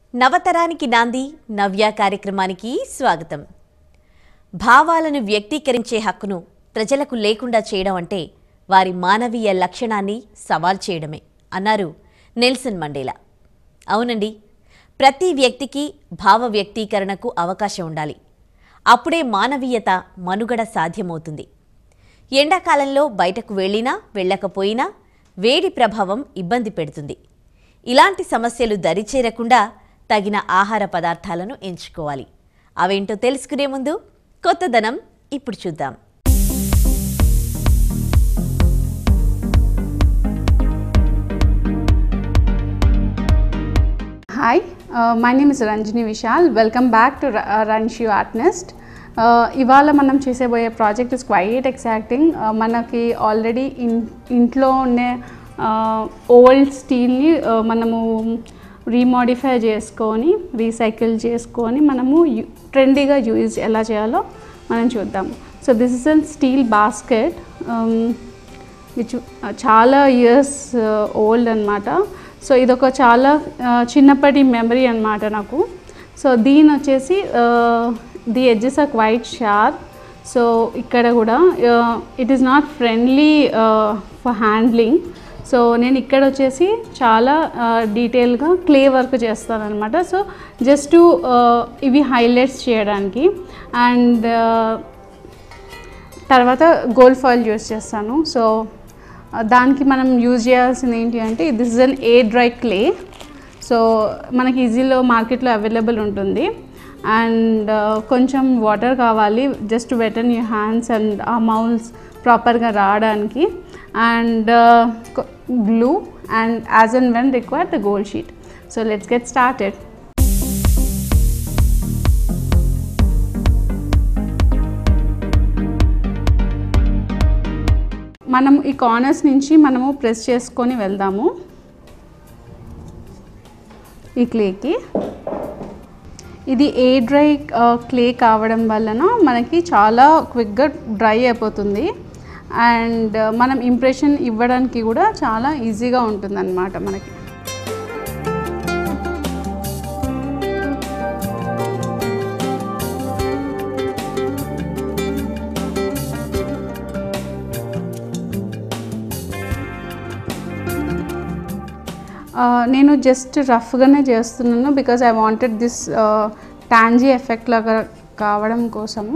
నవతరానికి నాంది నవ్య కార్యక్రమానికి స్వాగతం భావాలను వ్యక్తీకరించే హక్కును ప్రజలకు లేకుండా చేయడం అంటే వారి మానవీయ లక్షణాన్ని సవాల్ చేయడమే అన్నారు నెల్సన్ మండేలా అవునండి ప్రతి వ్యక్తికి భావ వ్యక్తీకరణకు అవకాశం ఉండాలి అప్పుడే మానవీయత మనుగడ సాధ్యమవుతుంది ఎండాకాలంలో బయటకు వెళ్ళినా వెళ్ళకపోయినా వేడి ప్రభావం ఇబ్బంది పెడుతుంది ఇలాంటి సమస్యలు దరిచేరకుండా తగిన ఆహార పదార్థాలను ఎంచుకోవాలి అవేంటో తెలుసుకునే ముందు కొత్తదనం ఇప్పుడు చూద్దాం Hi, uh, my name is Ranjini Vishal. Welcome back to Ra- uh, Ranch You Art Nest. Uh, ఇవాళ మనం చేసేబోయే ప్రాజెక్ట్ ఇస్ క్వైట్ ఎక్సాక్టింగ్ మనకి ఆల్రెడీ ఇన్ ఇంట్లో ఉండే ఓల్డ్ స్టీల్ని మనము రీమోడిఫై చేసుకొని రీసైకిల్ చేసుకొని మనము ట్రెండీగా యూజ్ ఎలా చేయాలో మనం చూద్దాం so this is an steel basket which చాలా ఇయర్స్ ఓల్డ్ అనమాట సో ఇదొక చాలా uh, చిన్నప్పటి మెమరీ అనమాట నాకు సో దీని వచ్చేసి the edges are quite sharp so ఇక్కడ కూడా it is not friendly for handling so నేను ఇక్కడ వచ్చేసి చాలా డీటెయిల్గా క్లే వర్క్ చేస్తాను అనమాట సో జస్ట్ ఇవి హైలైట్స్ చేయడానికి అండ్ తర్వాత గోల్డ్ ఫాయిల్ యూస్ చేస్తాను సో ఆ, దానికి మనం యూజ్ చేయాల్సింది ఏంటి అంటే this is an a dry clay so మనకి ఈజీలో మార్కెట్లో అవైలబుల్ ఉంటుంది అండ్ కొంచెం వాటర్ కావాలి just wet on you hands and ఆ మౌల్స్ ప్రాపర్గా రావడానికి and glue and as and when require the gold sheet so let's get started మనం ఈ కార్నర్స్ నుంచి మనము ప్రెస్ చేసుకొని వెళ్దాము ఈ క్లేకి ఇది ఏ డ్రై క్లే కావడం వలన మనకి చాలా క్విక్గా డ్రై అయిపోతుంది అండ్ మనం ఇంప్రెషన్ ఇవ్వడానికి కూడా చాలా ఈజీగా ఉంటుందన్నమాట మనకి ఆ, నేను జస్ట్ రఫ్గానే చేస్తున్నాను because I wanted this tangy effect లాగా కావడం కోసము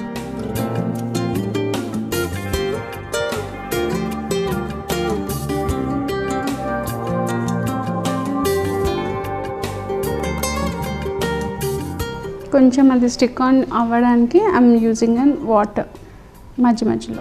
కొంచెం అది స్టిక్ ఆన్ అవ్వడానికి ఐఎమ్ యూజింగ్ అన్ వాటర్ మధ్య మధ్యలో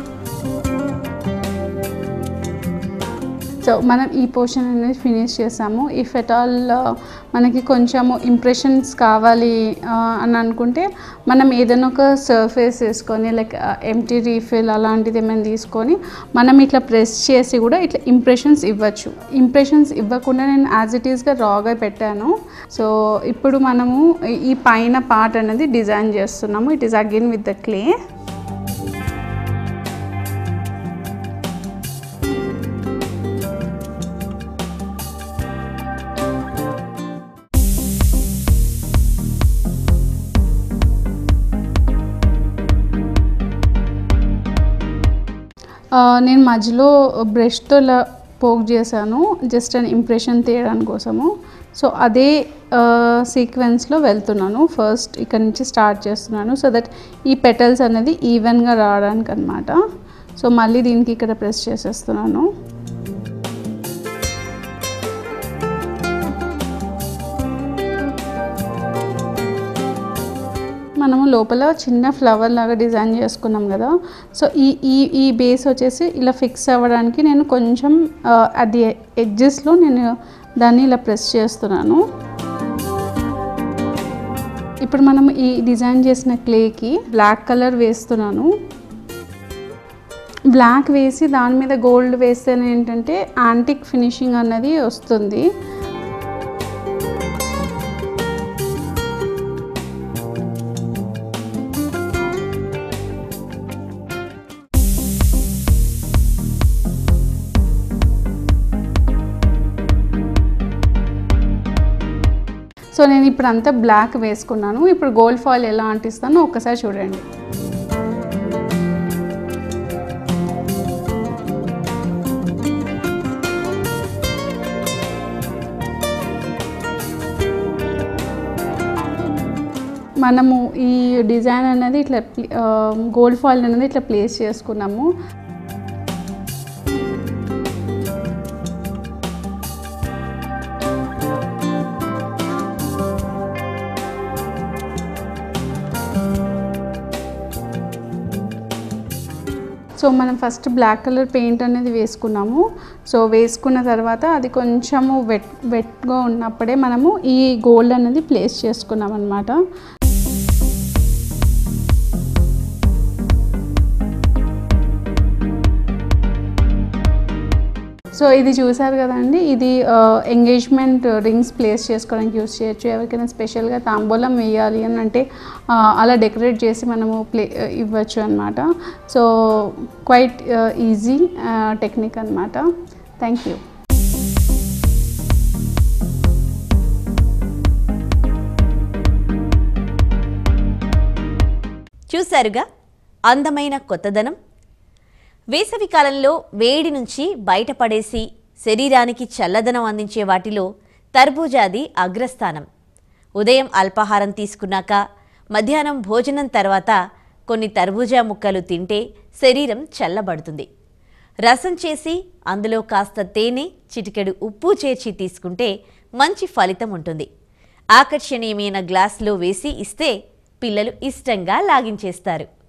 సో మనం ఈ పోర్షన్ అనేది ఫినిష్ చేసాము ఇఫ్ ఎట్ ఆల్ మనకి కొంచెము ఇంప్రెషన్స్ కావాలి ఆ, అని అనుకుంటే మనం ఏదైనా ఒక సర్ఫేస్ వేసుకొని లైక్ ఎంటీ రీఫిల్ అలాంటిది ఏమైనా తీసుకొని మనం ఇట్లా ప్రెస్ చేసి కూడా ఇట్లా ఇంప్రెషన్స్ ఇవ్వచ్చు ఇంప్రెషన్స్ ఇవ్వకుండా నేను యాజ్ ఇట్ ఈస్గా రాగా పెట్టాను సో ఇప్పుడు మనము ఈ- ఈ పైన పార్ట్ అనేది డిజైన్ చేస్తున్నాము it is again with the clay ఆ, నేను మధ్యలో బ్రష్తో ఇలా పోక్ చేశాను జస్ట్ అండ్ ఇంప్రెషన్ తీయడానికి కోసము సో అదే సీక్వెన్స్లో వెళ్తున్నాను ఫస్ట్ ఇక్కడ నుంచి స్టార్ట్ చేస్తున్నాను సో దట్ ఈ పెటల్స్ అనేది ఈవెన్గా రావడానికి అనమాట సో మళ్ళీ దీనికి ఇక్కడ ప్రెస్ చేసేస్తున్నాను మనము లోపల చిన్న ఫ్లవర్ లాగా డిజైన్ చేసుకున్నాం కదా సో ఈ ఈ ఈ బేస్ వచ్చేసి ఇలా ఫిక్స్ అవ్వడానికి నేను కొంచెం అది ఎడ్జెస్లో నేను దాన్ని ఇలా ప్రెస్ చేస్తున్నాను ఇప్పుడు మనం ఈ డిజైన్ చేసిన క్లేకి బ్లాక్ కలర్ వేస్తున్నాను బ్లాక్ వేసి దాని మీద గోల్డ్ వేస్తే ఏంటంటే యాంటిక్ ఫినిషింగ్ అన్నది వస్తుంది సో నేను ఇప్పుడు అంతా బ్లాక్ వేసుకున్నాను ఇప్పుడు గోల్డ్ ఫాయిల్ ఎలా అంటిస్తానో ఒక్కసారి చూడండి మనము ఈ డిజైన్ అనేది ఇట్లా గోల్డ్ ఫాయిల్ అనేది ఇట్లా ప్లేస్ చేసుకున్నాము సో మనం ఫస్ట్ బ్లాక్ కలర్ పెయింట్ అనేది వేసుకున్నాము సో వేసుకున్న తర్వాత అది కొంచెము వెట్ వెట్గా ఉన్నప్పుడే మనము ఈ గోల్డ్ అనేది ప్లేస్ చేసుకున్నాం అనమాట సో ఇది చూసారు కదండి ఇది ఎంగేజ్మెంట్ రింగ్స్ ప్లేస్ చేసుకోవడానికి యూస్ చేయొచ్చు ఎవరికైనా స్పెషల్గా తాంబూలం వేయాలి అని అంటే ఆ, అలా డెకరేట్ చేసి మనము ప్లే ఇవ్వచ్చు అనమాట సో క్వైట్ ఈజీ టెక్నిక్ అనమాట థ్యాంక్ యూ చూశారుగా అందమైన కొత్తదనం వేసవి కాలంలో వేడి నుంచి బయటపడేసి శరీరానికి చల్లదనం అందించే వాటిలో తర్బూజాది అగ్రస్థానం ఉదయం అల్పాహారం తీసుకున్నాక మధ్యాహ్నం భోజనం తర్వాత కొన్ని తర్బూజా ముక్కలు తింటే శరీరం చల్లబడుతుంది రసం చేసి అందులో కాస్త తేనె చిటికెడు ఉప్పు చేర్చి తీసుకుంటే మంచి ఫలితం ఉంటుంది ఆకర్షణీయమైన గ్లాసులో వేసి ఇస్తే పిల్లలు ఇష్టంగా లాగించేస్తారు